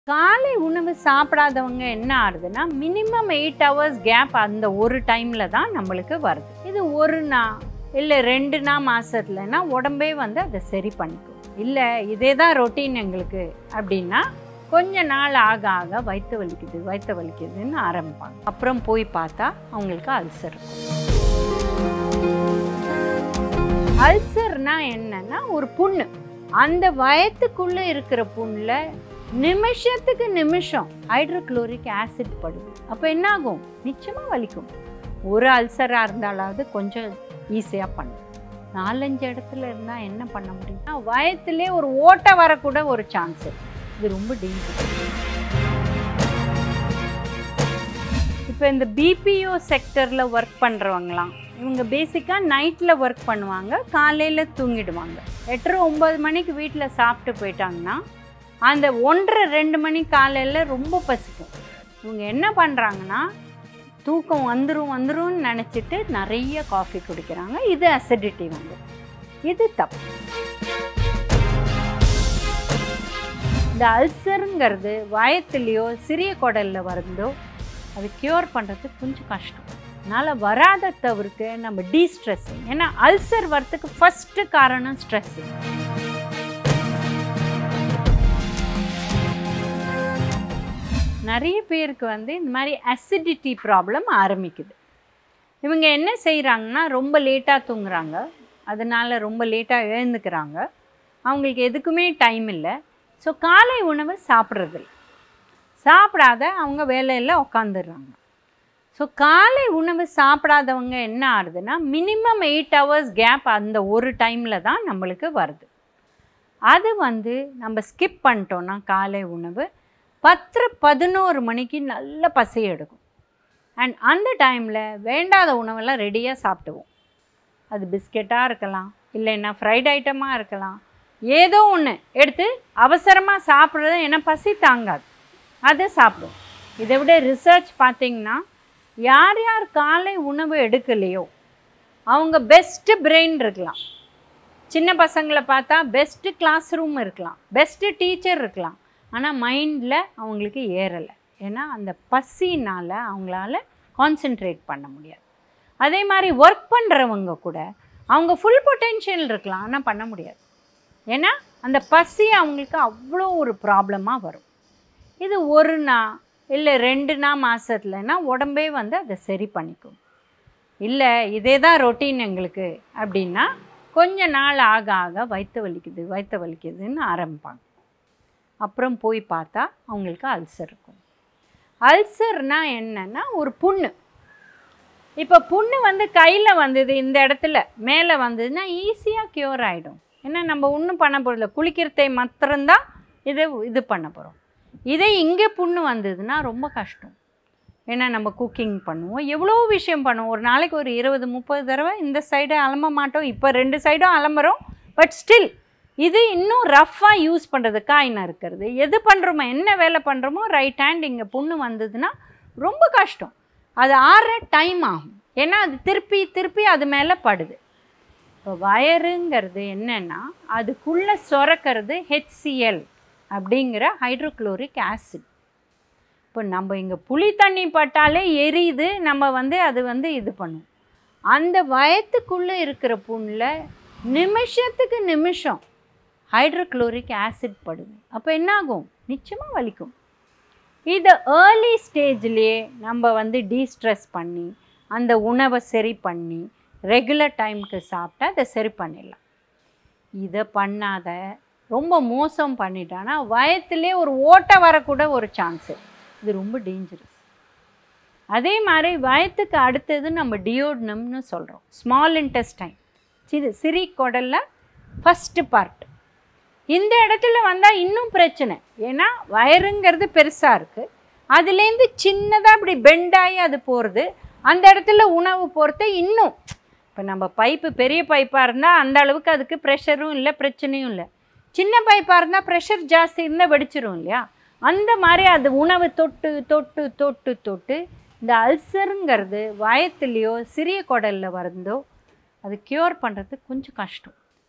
காலை உணவு சாப்பிடாதவங்க என்ன ஆகுதுன்னா மினிமம் எயிட் ஹவர்ஸ் கேப் அந்த ஒரு டைமில் தான் நம்மளுக்கு வருது இது ஒரு நாள் இல்லை ரெண்டு நாள் மாதத்துலனா உடம்பே வந்து அதை சரி பண்ணிக்கும் இல்லை இதே தான் ரொட்டீன் எங்களுக்கு அப்படின்னா கொஞ்ச நாள் ஆக ஆக வயிற்று வலிக்குது வயிற்று வலிக்குதுன்னு ஆரம்பிப்பாங்க அப்புறம் போய் பார்த்தா அவங்களுக்கு அல்சர் இருக்கும் அல்சர்னா என்னன்னா ஒரு புண்ணு அந்த வயத்துக்குள்ளே இருக்கிற புண்ணில் நிமிஷத்துக்கு நிமிஷம் ஹைட்ரோக்ளோரிக் ஆசிட் படுது அப்போ என்ன ஆகும் நிச்சயமாக வலிக்கும் ஒரு அல்சராக இருந்தாலாவது கொஞ்சம் ஈஸியாக பண்ணும் நாலஞ்சு இடத்துல இருந்தால் என்ன பண்ண முடியும்னா வயத்திலே ஒரு ஓட்டை வரக்கூட ஒரு சான்ஸ் இது ரொம்ப டேஞ்சர் இப்போ இந்த பிபிஓ செக்டரில் ஒர்க் பண்ணுறவங்களாம் இவங்க பேசிக்காக நைட்டில் ஒர்க் பண்ணுவாங்க காலையில் தூங்கிடுவாங்க எட்டரை ஒம்பது மணிக்கு வீட்டில் சாப்பிட்டு போயிட்டாங்கன்னா அந்த ஒன்றரை ரெண்டு மணி காலையில் ரொம்ப பசிக்கும் இவங்க என்ன பண்ணுறாங்கன்னா தூக்கம் வந்துடும் வந்துரும்னு நினச்சிட்டு நிறைய காஃபி குடிக்கிறாங்க இது அசிடிட்டி வந்து இது தப்பு இந்த அல்சருங்கிறது வயத்துலேயோ சிறிய குடலில் வருந்தோ அது க்யூர் பண்ணுறது கொஞ்சம் கஷ்டம் அதனால் வராத தவிர்த்து நம்ம டீஸ்ட்ரெஸ்ஸிங் ஏன்னா அல்சர் வரத்துக்கு ஃபஸ்ட்டு காரணம் ஸ்ட்ரெஸ்ஸு நிறைய பேருக்கு வந்து இந்த மாதிரி அசிடிட்டி ப்ராப்ளம் ஆரம்பிக்குது இவங்க என்ன செய்கிறாங்கன்னா ரொம்ப லேட்டாக தூங்குறாங்க அதனால் ரொம்ப லேட்டாக எழுந்துக்கிறாங்க அவங்களுக்கு எதுக்குமே டைம் இல்லை ஸோ காலை உணவு சாப்பிட்றதில்ல சாப்பிடாத அவங்க வேலையில் உக்காந்துடுறாங்க ஸோ காலை உணவு சாப்பிடாதவங்க என்ன ஆகுதுன்னா மினிமம் எயிட் ஹவர்ஸ் கேப் அந்த ஒரு டைமில் தான் நம்மளுக்கு வருது அது வந்து நம்ம ஸ்கிப் பண்ணிட்டோன்னா காலை உணவு பத்து பதினோரு மணிக்கு நல்ல பசி எடுக்கும் அண்ட் அந்த டைமில் வேண்டாத உணவெல்லாம் ரெடியாக சாப்பிடுவோம் அது பிஸ்கெட்டாக இருக்கலாம் இல்லைன்னா ஃப்ரைட் ஐட்டமாக இருக்கலாம் ஏதோ ஒன்று எடுத்து அவசரமாக சாப்பிட்றது ஏன்னா பசி தாங்காது அதை சாப்பிடுவோம் இதை விட ரிசர்ச் பார்த்திங்கன்னா யார் யார் காலை உணவு எடுக்கலையோ அவங்க பெஸ்ட்டு பிரெயின் இருக்கலாம் சின்ன பசங்களை பார்த்தா பெஸ்ட்டு கிளாஸ் ரூம் இருக்கலாம் பெஸ்ட்டு டீச்சர் இருக்கலாம் ஆனால் மைண்டில் அவங்களுக்கு ஏறலை ஏன்னா அந்த பசினால் அவங்களால கான்சென்ட்ரேட் பண்ண முடியாது அதே மாதிரி ஒர்க் பண்ணுறவங்க கூட அவங்க ஃபுல் பொட்டென்ஷியல் இருக்கலாம் ஆனால் பண்ண முடியாது ஏன்னா அந்த பசி அவங்களுக்கு அவ்வளோ ஒரு ப்ராப்ளமாக வரும் இது ஒரு நாள் இல்லை ரெண்டு நாள் மாதத்துலனா உடம்பே வந்து அதை சரி பண்ணிக்கும் இல்லை இதே தான் ரொட்டீன் எங்களுக்கு அப்படின்னா கொஞ்ச நாள் ஆக ஆக வயிற்று வலிக்குது வயிற்று வலிக்குதுன்னு ஆரம்பிப்பாங்க அப்புறம் போய் பார்த்தா அவங்களுக்கு அல்சர் இருக்கும் அல்சர்னா என்னன்னா ஒரு புண்ணு இப்போ புண்ணு வந்து கையில் வந்தது இந்த இடத்துல மேலே வந்ததுன்னா ஈஸியாக க்யூர் ஆகிடும் ஏன்னா நம்ம ஒன்றும் பண்ண போகிறதில்ல குளிக்கிறதை மாத்திரம்தான் இதை இது பண்ண போகிறோம் இதே இங்கே புண்ணு வந்ததுன்னா ரொம்ப கஷ்டம் ஏன்னா நம்ம குக்கிங் பண்ணுவோம் எவ்வளோ விஷயம் பண்ணுவோம் ஒரு நாளைக்கு ஒரு இருபது முப்பது தடவை இந்த சைடை அலம்ப மாட்டோம் இப்போ ரெண்டு சைடும் அலம்புறோம் பட் ஸ்டில் இது இன்னும் ரஃப்பாக யூஸ் பண்ணுறது காய் நறுக்கிறது எது பண்ணுறோமோ என்ன வேலை பண்ணுறோமோ ரைட் ஹேண்ட் இங்கே புண்ணு வந்ததுன்னா ரொம்ப கஷ்டம் அது ஆற டைம் ஆகும் ஏன்னா அது திருப்பி திருப்பி அது மேலே படுது இப்போ வயருங்கிறது என்னென்னா அதுக்குள்ளே சுரக்கிறது ஹெச்சிஎல் அப்படிங்கிற ஹைட்ரோக்ளோரிக் ஆசிட் இப்போ நம்ம இங்கே புளி தண்ணி பட்டாலே எரியுது நம்ம வந்து அது வந்து இது பண்ணும் அந்த வயத்துக்குள்ளே இருக்கிற புண்ணில் நிமிஷத்துக்கு நிமிஷம் ஹைட்ரோக்ளோரிக் ஆசிட் படுது அப்போ என்னாகும் நிச்சயமாக வலிக்கும் இதை ஏர்லி ஸ்டேஜ்லேயே நம்ம வந்து டீஸ்ட்ரெஸ் பண்ணி அந்த உணவை சரி பண்ணி ரெகுலர் டைமுக்கு சாப்பிட்டா அதை சரி பண்ணிடலாம் இதை பண்ணாத ரொம்ப மோசம் பண்ணிட்டான்னா வயத்துலேயே ஒரு ஓட்டை வரக்கூட ஒரு சான்ஸு இது ரொம்ப டேஞ்சரஸ் அதே மாதிரி வயத்துக்கு அடுத்தது நம்ம டியோட்னம்னு சொல்கிறோம் ஸ்மால் இன்டெஸ்டைன் இது சிறி குடலில் ஃபஸ்ட்டு பார்ட் இந்த இடத்துல வந்தால் இன்னும் பிரச்சனை ஏன்னா வயருங்கிறது பெருசாக இருக்குது அதுலேருந்து சின்னதாக இப்படி பெண்டாகி அது போகிறது அந்த இடத்துல உணவு போகிறது இன்னும் இப்போ நம்ம பைப்பு பெரிய பைப்பாக இருந்தால் அந்த அளவுக்கு அதுக்கு ப்ரெஷரும் இல்லை பிரச்சனையும் இல்லை சின்ன பைப்பாக இருந்தால் ப்ரெஷர் ஜாஸ்தி இருந்தால் வெடிச்சிரும் இல்லையா அந்த மாதிரி அது உணவு தொட்டு தொட்டு தொட்டு தொட்டு இந்த அல்சருங்கிறது வயத்துலேயோ சிறிய குடலில் வருந்தோ அது க்யூர் பண்ணுறது கொஞ்சம் கஷ்டம்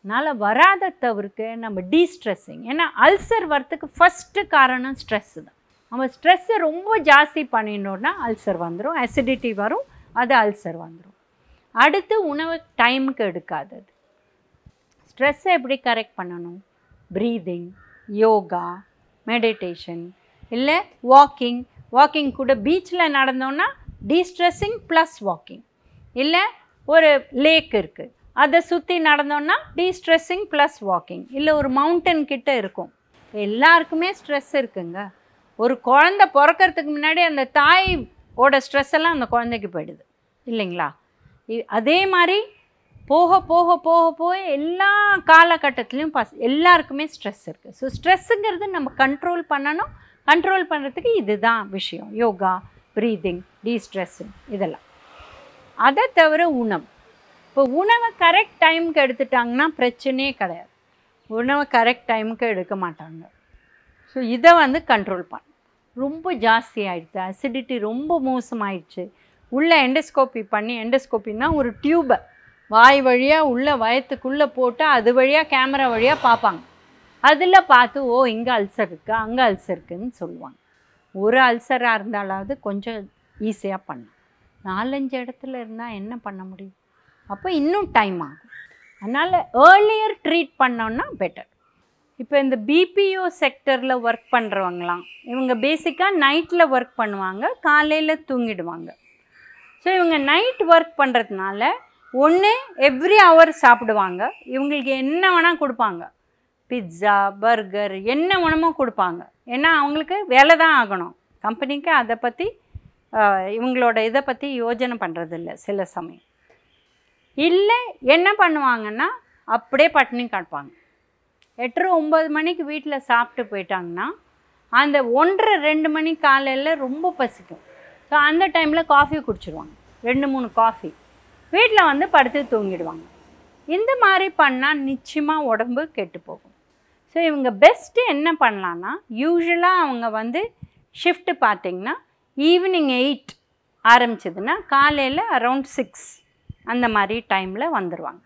அதனால் வராத தவிர்க்க நம்ம டீஸ்ட்ரெஸ்ஸிங் ஏன்னா அல்சர் வரத்துக்கு ஃபஸ்ட்டு காரணம் ஸ்ட்ரெஸ்ஸு தான் நம்ம ஸ்ட்ரெஸ்ஸை ரொம்ப ஜாஸ்தி பண்ணினோன்னா அல்சர் வந்துடும் அசிடிட்டி வரும் அது அல்சர் வந்துடும் அடுத்து உணவு டைமுக்கு எடுக்காதது ஸ்ட்ரெஸ்ஸை எப்படி கரெக்ட் பண்ணணும் ப்ரீதிங் யோகா மெடிடேஷன் இல்லை வாக்கிங் வாக்கிங் கூட பீச்சில் நடந்தோன்னா டீஸ்ட்ரெஸ்ஸிங் ப்ளஸ் வாக்கிங் இல்லை ஒரு லேக் இருக்குது அதை சுற்றி நடந்தோன்னா டீஸ்ட்ரெஸ்ஸிங் ப்ளஸ் வாக்கிங் இல்லை ஒரு மவுண்டன் கிட்ட இருக்கும் எல்லாருக்குமே ஸ்ட்ரெஸ் இருக்குங்க ஒரு குழந்த பிறக்கறதுக்கு முன்னாடி அந்த தாயோட ஸ்ட்ரெஸ் எல்லாம் அந்த குழந்தைக்கு போயிடுது இல்லைங்களா இ- அதே மாதிரி போக போக போக போக எல்லா காலகட்டத்துலேயும் பஸ் எல்லாருக்குமே ஸ்ட்ரெஸ் இருக்குது ஸோ ஸ்ட்ரெஸ்ஸுங்கிறது நம்ம கண்ட்ரோல் பண்ணணும் கண்ட்ரோல் பண்ணுறதுக்கு இதுதான் விஷயம் யோகா ப்ரீதிங் டீஸ்ட்ரெஸ்ஸிங் இதெல்லாம் அதை தவிர உணவு இப்போ உணவை கரெக்ட் டைமுக்கு எடுத்துட்டாங்கன்னா பிரச்சனையே கிடையாது உணவை கரெக்ட் டைமுக்கு எடுக்க மாட்டாங்க ஸோ இதை வந்து கண்ட்ரோல் பண்ண ரொம்ப ஜாஸ்தி ஆயிடுச்சு அசிடிட்டி ரொம்ப மோசமாயிடுச்சு உள்ள எண்டோஸ்கோப்பி பண்ணி எண்டோஸ்கோப்பின்னா ஒரு டியூபை வாய் வழியாக உள்ள வயத்துக்குள்ளே போட்டு அது வழியாக கேமரா வழியாக பார்ப்பாங்க அதில் பார்த்து ஓ இங்கே அல்சர் இருக்குது அங்கே அல்சர் இருக்குன்னு சொல்லுவாங்க ஒரு அல்சராக இருந்தாலாவது கொஞ்சம் ஈஸியாக பண்ணலாம் நாலஞ்சு இடத்துல இருந்தால் என்ன பண்ண முடியும் அப்போ இன்னும் டைம் ஆகும் அதனால் ஏர்லியர் ட்ரீட் பண்ணோன்னா பெட்டர் இப்போ இந்த பிபிஓ செக்டரில் ஒர்க் பண்ணுறவங்களாம் இவங்க பேசிக்காக நைட்டில் ஒர்க் பண்ணுவாங்க காலையில் தூங்கிடுவாங்க ஸோ இவங்க நைட் ஒர்க் பண்ணுறதுனால ஒன்று எவ்ரி ஹவர் சாப்பிடுவாங்க இவங்களுக்கு என்ன வேணால் கொடுப்பாங்க பிட்ஸா பர்கர் என்ன வேணுமோ கொடுப்பாங்க ஏன்னா அவங்களுக்கு வேலை தான் ஆகணும் கம்பெனிக்கு அதை பற்றி இவங்களோட இதை பற்றி யோஜனை பண்ணுறதில்ல சில சமயம் இல்லை என்ன பண்ணுவாங்கன்னா அப்படியே பட்டினி காட்டுவாங்க எட்டரை ஒம்பது மணிக்கு வீட்டில் சாப்பிட்டு போயிட்டாங்கன்னா அந்த ஒன்றரை ரெண்டு மணி காலையில் ரொம்ப பசிக்கும் ஸோ அந்த டைமில் காஃபி குடிச்சிருவாங்க ரெண்டு மூணு காஃபி வீட்டில் வந்து படுத்து தூங்கிடுவாங்க இந்த மாதிரி பண்ணால் நிச்சயமாக உடம்பு கெட்டு போகும் ஸோ இவங்க பெஸ்ட்டு என்ன பண்ணலான்னா யூஸ்வலாக அவங்க வந்து ஷிஃப்ட்டு பார்த்தீங்கன்னா ஈவினிங் எயிட் ஆரம்பிச்சதுன்னா காலையில் அரவுண்ட் சிக்ஸ் அந்த மாதிரி டைமில் வந்துடுவாங்க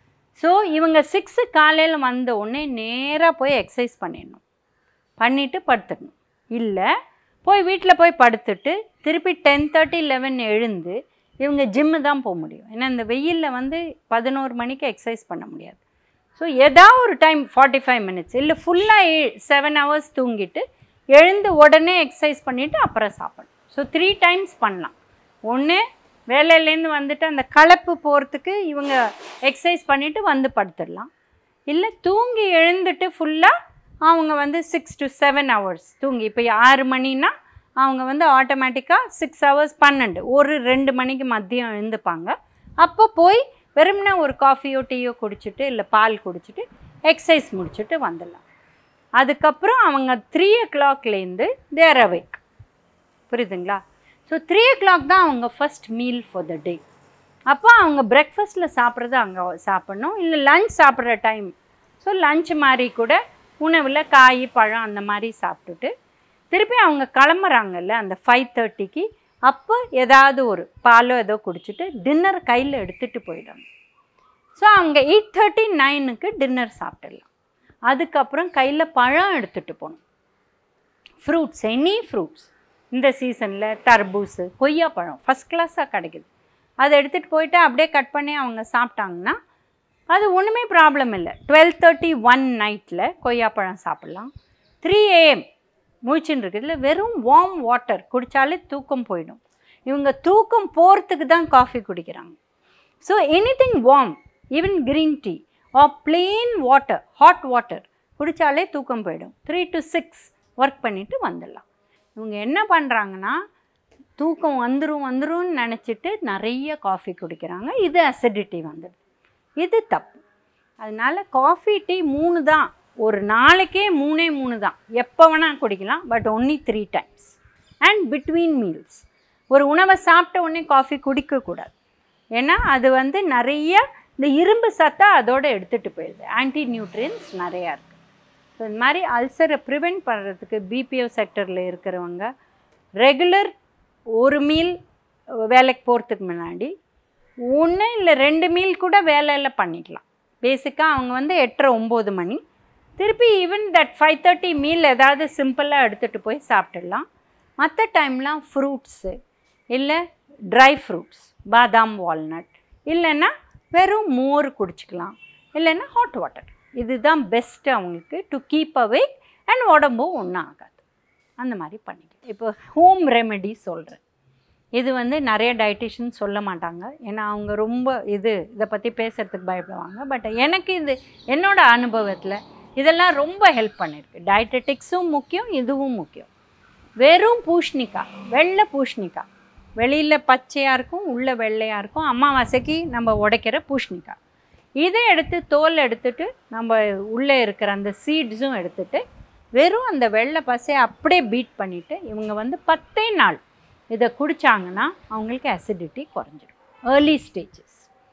ஸோ இவங்க சிக்ஸு காலையில் வந்த உடனே நேராக போய் எக்ஸசைஸ் பண்ணிடணும் பண்ணிவிட்டு படுத்துடணும் இல்லை போய் வீட்டில் போய் படுத்துட்டு திருப்பி டென் தேர்ட்டி லெவன் எழுந்து இவங்க ஜிம்மு தான் போக முடியும் ஏன்னா இந்த வெயிலில் வந்து பதினோரு மணிக்கு எக்ஸசைஸ் பண்ண முடியாது ஸோ ஏதாவது ஒரு டைம் ஃபார்ட்டி ஃபைவ் மினிட்ஸ் இல்லை ஃபுல்லாக செவன் ஹவர்ஸ் தூங்கிட்டு எழுந்து உடனே எக்ஸசைஸ் பண்ணிவிட்டு அப்புறம் சாப்பிடணும் ஸோ த்ரீ டைம்ஸ் பண்ணலாம் ஒன்று வேலையிலேருந்து வந்துட்டு அந்த களைப்பு போகிறதுக்கு இவங்க எக்ஸசைஸ் பண்ணிவிட்டு வந்து படுத்துடலாம் இல்லை தூங்கி எழுந்துட்டு ஃபுல்லாக அவங்க வந்து சிக்ஸ் டு செவன் ஹவர்ஸ் தூங்கி இப்போ ஆறு மணின்னா அவங்க வந்து ஆட்டோமேட்டிக்காக சிக்ஸ் ஹவர்ஸ் பன்னெண்டு ஒரு ரெண்டு மணிக்கு மதியம் எழுந்துப்பாங்க அப்போ போய் வெறும்னா ஒரு காஃபியோ டீயோ குடிச்சிட்டு இல்லை பால் குடிச்சிட்டு எக்ஸசைஸ் முடிச்சுட்டு வந்துடலாம் அதுக்கப்புறம் அவங்க த்ரீ ஓ கிளாக்லேருந்து தேர் அவேக் புரியுதுங்களா ஸோ த்ரீ ஓ கிளாக் தான் அவங்க first meal for the day அப்போ அவங்க பிரேக்ஃபாஸ்ட்டில் சாப்பிட்றது அங்கே சாப்பிட்ணும் இல்லை லஞ்ச் சாப்பிட்ற டைம் ஸோ லஞ்ச் மாதிரி கூட உணவில் காய் பழம் அந்த மாதிரி சாப்பிட்டுட்டு திருப்பி அவங்க கிளம்புறாங்கல்ல அந்த ஃபைவ் தேர்ட்டிக்கு அப்போ ஏதாவது ஒரு பாலோ ஏதோ குடிச்சிட்டு டின்னர் கையில் எடுத்துகிட்டு போயிடணும் ஸோ அவங்க எயிட் தேர்ட்டி நைனுக்கு டின்னர் சாப்பிட்டுடலாம் அதுக்கப்புறம் கையில் பழம் எடுத்துகிட்டு போகணும் ஃப்ரூட்ஸ் எனி ஃப்ரூட்ஸ் இந்த சீசனில் தர்பூஸ் கொய்யா பழம் ஃபஸ்ட் கிளாஸாக கிடைக்குது அதை எடுத்துகிட்டு போயிட்டு அப்படியே கட் பண்ணி அவங்க சாப்பிட்டாங்கன்னா அது ஒன்றுமே ப்ராப்ளம் இல்லை டுவெல் தேர்ட்டி ஒன் நைட்டில் கொய்யாப்பழம் சாப்பிட்லாம் த்ரீ ஏஎம் முழிச்சுன்னு இருக்குதுல வெறும் வார்ம் வாட்டர் குடித்தாலே தூக்கம் போயிடும் இவங்க தூக்கம் போகிறதுக்கு தான் காஃபி குடிக்கிறாங்க so anything warm even green tea or plain water hot water குடித்தாலே தூக்கம் போயிடும் த்ரீ டு சிக்ஸ் ஒர்க் பண்ணிவிட்டு வந்துடலாம் இவங்க என்ன பண்ணுறாங்கன்னா தூக்கம் வந்துடும் வந்துரும்னு நினச்சிட்டு நிறைய காஃபி குடிக்கிறாங்க இது அசிடிட்டி வந்துடுது இது தப்பு அதனால காஃபி டீ மூணு தான் ஒரு நாளைக்கே மூணே மூணு தான் எப்போ வேணால் குடிக்கலாம் but only three times and between meals ஒரு உணவை சாப்பிட்ட உடனே காஃபி குடிக்கக்கூடாது ஏன்னா அது வந்து நிறைய இந்த இரும்பு சத்தை அதோடு எடுத்துகிட்டு போயிடுது ஆன்டி நியூட்ரியன்ஸ் நிறையா இருக்குது ஸோ இந்த மாதிரி அல்சரை ப்ரிவெண்ட் பண்ணுறதுக்கு பிபிஓ செக்டரில் இருக்கிறவங்க ரெகுலர் ஒரு மீல் வேலைக்கு போகிறதுக்கு முன்னாடி ஒன்று இல்லை ரெண்டு மீல் கூட வேலையில் பண்ணிக்கலாம் பேசிக்காக அவங்க வந்து எட்டரை ஒம்பது மணி திருப்பி even that five thirty meal ஏதாவது சிம்பிளாக எடுத்துகிட்டு போய் சாப்பிட்டுடலாம் மற்ற டைம்லாம் ஃப்ரூட்ஸு இல்லை ட்ரை ஃப்ரூட்ஸ் பாதாம் வால்நட் இல்லைன்னா வெறும் மோர் குடிச்சிக்கலாம் இல்லைன்னா ஹாட் வாட்டர் இதுதான் பெஸ்ட்டு அவங்களுக்கு டு கீப் அவேக் அண்ட் உடம்பும் ஒன்றும் ஆகாது அந்த மாதிரி பண்ணிக்கலாம் இப்போ ஹோம் ரெமெடி சொல்கிறேன் இது வந்து நிறைய டயட்டிஷியன் சொல்ல மாட்டாங்க ஏன்னா அவங்க ரொம்ப இது இதை பற்றி பேசுகிறதுக்கு பயப்படுவாங்க பட் எனக்கு இது என்னோட அனுபவத்தில் இதெல்லாம் ரொம்ப ஹெல்ப் பண்ணியிருக்கு டயட்டட்டிக்ஸும் முக்கியம் இதுவும் முக்கியம் வெறும் பூஷ்ணிக்காய் வெள்ளை பூஷ்ணிக்காய் வெளியில் பச்சையாக இருக்கும் உள்ளே வெள்ளையாக இருக்கும் அமாவாசைக்கு நம்ம உடைக்கிற பூஷ்ணிக்காய் இதை எடுத்து தோல் எடுத்துட்டு நம்ம உள்ளே இருக்கிற அந்த சீட்ஸும் எடுத்துட்டு வெறும் அந்த வெள்ளை பசையை அப்படியே பீட் பண்ணிவிட்டு இவங்க வந்து பத்தே நாள் இதை குடித்தாங்கன்னா அவங்களுக்கு அசிடிட்டி குறைஞ்சிடும் ஏர்லி ஸ்டேஜஸ்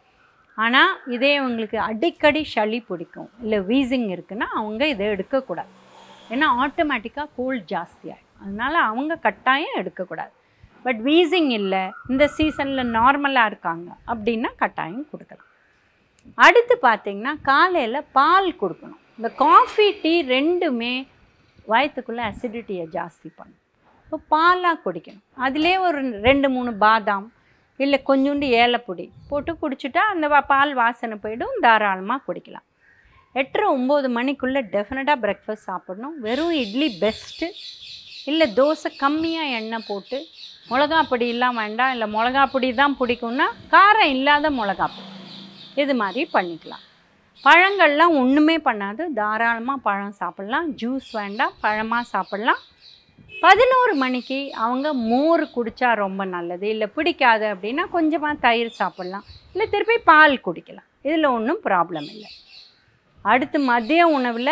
ஆனால் இதே அவங்களுக்கு அடிக்கடி சளி பிடிக்கும் இல்லை வீசிங் இருக்குன்னா அவங்க இதை எடுக்கக்கூடாது ஏன்னா ஆட்டோமேட்டிக்காக கோல்ட் ஜாஸ்தியாகும் அதனால் அவங்க கட்டாயம் எடுக்கக்கூடாது பட் வீசிங் இல்லை இந்த சீசனில் நார்மலாக இருக்காங்க அப்படின்னா கட்டாயம் கொடுக்கலாம் அடுத்து பார்த்தீங்கன்னா காலையில் பால் கொடுக்கணும் இந்த காஃபி டீ ரெண்டுமே வயிற்றுக்குள்ளே அசிடிட்டியை ஜாஸ்தி பண்ணும் இப்போ பாலாக குடிக்கணும் அதிலே ஒரு ரெண்டு மூணு பாதாம் இல்லை கொஞ்சோண்டு ஏலப்பொடி போட்டு குடிச்சிட்டா அந்த வா- பால் வாசனை போயிடும் தாராளமாக குடிக்கலாம் எட்டரை ஒம்பது மணிக்குள்ளே டெஃபினட்டாக பிரேக்ஃபாஸ்ட் சாப்பிடணும் வெறும் இட்லி பெஸ்ட்டு இல்லை தோசை கம்மியாக எண்ணெய் போட்டு மிளகா பொடியெல்லாம் வேண்டாம் இல்லை மிளகா பொடி தான் பிடிக்கும்னா காரம் இல்லாத மிளகா பொடி இது மாதிரி பண்ணிக்கலாம் பழங்கள்லாம் ஒன்றுமே பண்ணாது தாராளமாக பழம் சாப்பிட்லாம் ஜூஸ் வேண்டாம் பழமாக சாப்பிட்லாம் பதினோரு மணிக்கு அவங்க மோர் குடித்தா ரொம்ப நல்லது இல்லை பிடிக்காது அப்படின்னா கொஞ்சமாக தயிர் சாப்பிட்லாம் இல்லை திருப்பி பால் குடிக்கலாம் இதில் ஒன்றும் ப்ராப்ளம் இல்லை அடுத்து மதிய உணவில்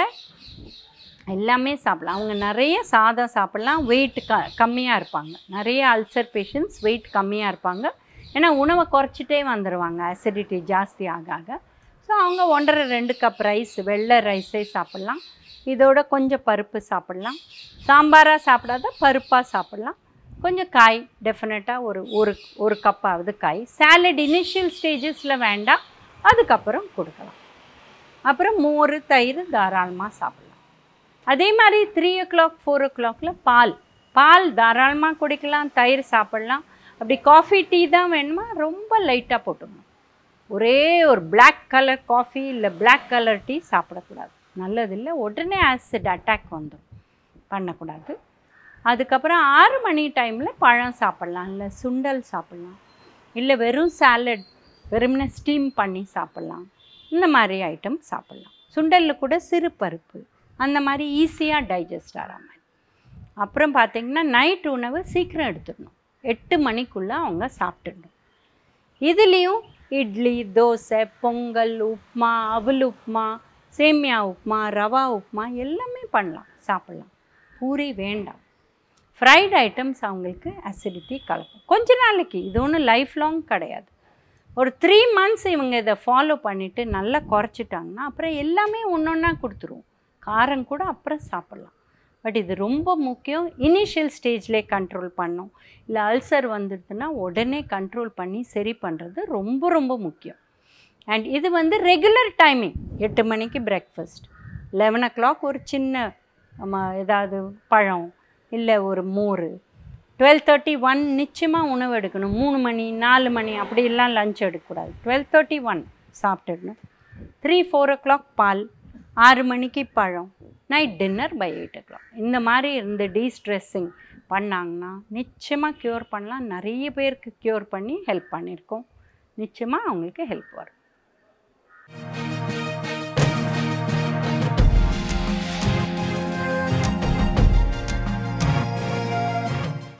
எல்லாமே சாப்பிடலாம் அவங்க நிறைய சாதம் சாப்பிட்லாம் வெயிட் க கம்மியாக இருப்பாங்க நிறைய அல்சர் பேஷண்ட்ஸ் வெயிட் கம்மியாக இருப்பாங்க ஏன்னா உணவை குறைச்சிட்டே வந்துடுவாங்க அசிடிட்டி ஜாஸ்தி ஆக ஆக ஸோ அவங்க ஒன்றரை ரெண்டு கப் ரைஸ் வெள்ளை ரைஸே சாப்பிட்லாம் இதோட கொஞ்சம் பருப்பு சாப்பிட்லாம் சாம்பாராக சாப்பிடாத பருப்பாக சாப்பிட்லாம் கொஞ்சம் காய் டெஃபினட்டாக ஒரு ஒரு ஒரு கப்பாவது காய் சாலட் இனிஷியல் ஸ்டேஜஸில் வேண்டாம் அதுக்கப்புறம் கொடுக்கலாம் அப்புறம் மோர் தயிர் தாராளமாக சாப்பிடலாம் அதே மாதிரி த்ரீ ஓ கிளாக் ஃபோர் ஓ கிளாக்ல பால் பால் தாராளமாக குடிக்கலாம் தயிர் சாப்பிடலாம் அப்படி காஃபி டீ தான் வேணுமா ரொம்ப லைட்டாக போட்டுக்கணும் ஒரே ஒரு Black கலர் காஃபி இல்லை Black கலர் டீ சாப்பிடக்கூடாது நல்லதில்லை உடனே ஆசிட் அட்டாக் வந்துடும் பண்ணக்கூடாது அதுக்கப்புறம் ஆறு மணி டைமில் பழம் சாப்பிட்லாம் இல்லை சுண்டல் சாப்பிட்லாம் இல்லை வெறும் சாலட் வெறும்னே ஸ்டீம் பண்ணி சாப்பிட்லாம் இந்த மாதிரி ஐட்டம் சாப்பிட்லாம் சுண்டலில் கூட சிறு பருப்பு அந்த மாதிரி ஈஸியாக டைஜஸ்ட் ஆகிற மாதிரி அப்புறம் பார்த்திங்கன்னா நைட் உணவு சீக்கிரம் எடுத்துடணும் எட்டு மணிக்குள்ளே அவங்க சாப்பிட்டுடணும் இதுலேயும் இட்லி தோசை பொங்கல் உப்புமா அவல் உப்புமா சேமியா உப்புமா ரவா உப்புமா எல்லாமே பண்ணலாம் சாப்பிட்லாம் பூரி வேண்டாம் ஃப்ரைட் ஐட்டம்ஸ் அவங்களுக்கு அசிடிட்டி கலக்கும் கொஞ்ச நாளைக்கு இது ஒன்றும் லைஃப் லாங் கிடையாது ஒரு த்ரீ மந்த்ஸ் இவங்க இதை ஃபாலோ பண்ணிவிட்டு நல்லா குறைச்சிட்டாங்கன்னா அப்புறம் எல்லாமே ஒன்று ஒன்றா கொடுத்துருவோம் காரம் கூட அப்புறம் சாப்பிட்லாம் பட் இது ரொம்ப முக்கியம் இனிஷியல் ஸ்டேஜ்லேயே கண்ட்ரோல் பண்ணும் இல்லை அல்சர் வந்துடுதுன்னா உடனே கண்ட்ரோல் பண்ணி சரி பண்ணுறது ரொம்ப ரொம்ப முக்கியம் அண்ட் இது வந்து ரெகுலர் டைமிங் எட்டு மணிக்கு பிரேக்ஃபாஸ்ட் லெவன் ஓ கிளாக் ஒரு சின்ன ம, ஏதாவது பழம் இல்லை ஒரு மோர் டுவெல் தேர்ட்டி ஒன் நிச்சயமாக உணவு எடுக்கணும் மூணு மணி நாலு மணி அப்படிலாம் லஞ்ச் எடுக்கக்கூடாது டுவெல் தேர்ட்டி ஒன் சாப்பிட்டுடணும் த்ரீ ஃபோர் ஓ கிளாக் பால் ஆறு மணிக்கு பழம் night dinner by eight o'clock இந்த மாதிரி இருந்து டீஸ்ட்ரெஸ்ஸிங் பண்ணாங்கன்னா நிச்சயமாக க்யூர் பண்ணலாம் நிறைய பேருக்கு க்யூர் பண்ணி ஹெல்ப் பண்ணியிருக்கோம் நிச்சயமாக அவங்களுக்கு ஹெல்ப் வரும்